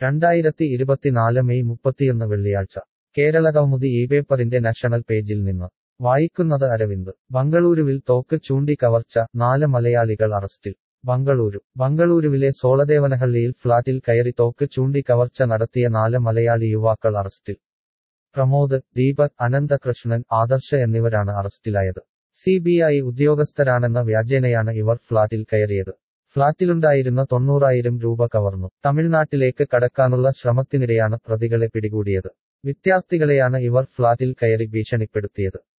രണ്ടായിരത്തി ഇരുപത്തിനാല് മെയ് മുപ്പത്തിയൊന്ന് വെള്ളിയാഴ്ച കേരള കൗമുദി ഈ പേപ്പറിന്റെ നാഷണൽ പേജിൽ നിന്ന് വായിക്കുന്നത് അരവിന്ദ് ബംഗളൂരുവിൽ തോക്ക് ചൂണ്ടി കവർച്ച നാല് മലയാളികൾ അറസ്റ്റിൽ ബംഗളൂരു ബംഗളൂരുവിലെ സോളദേവനഹള്ളിയിൽ ഫ്ളാറ്റിൽ കയറി തോക്ക് ചൂണ്ടി കവർച്ച നടത്തിയ നാല് മലയാളി യുവാക്കൾ അറസ്റ്റിൽ പ്രമോദ് ദീപക് അനന്തകൃഷ്ണൻ ആദർശ എന്നിവരാണ് അറസ്റ്റിലായത് സി ബി ഐ ഉദ്യോഗസ്ഥരാണെന്ന വ്യാജേനയാണ് ഇവർ ഫ്ളാറ്റിൽ കയറിയത് ഫ്ളാറ്റിലുണ്ടായിരുന്ന തൊണ്ണൂറായിരം രൂപ കവർന്നു തമിഴ്നാട്ടിലേക്ക് കടക്കാനുള്ള ശ്രമത്തിനിടെയാണ് പ്രതികളെ പിടികൂടിയത് വിദ്യാർത്ഥികളെയാണ് ഇവർ ഫ്ളാറ്റിൽ കയറി ഭീഷണിപ്പെടുത്തിയത്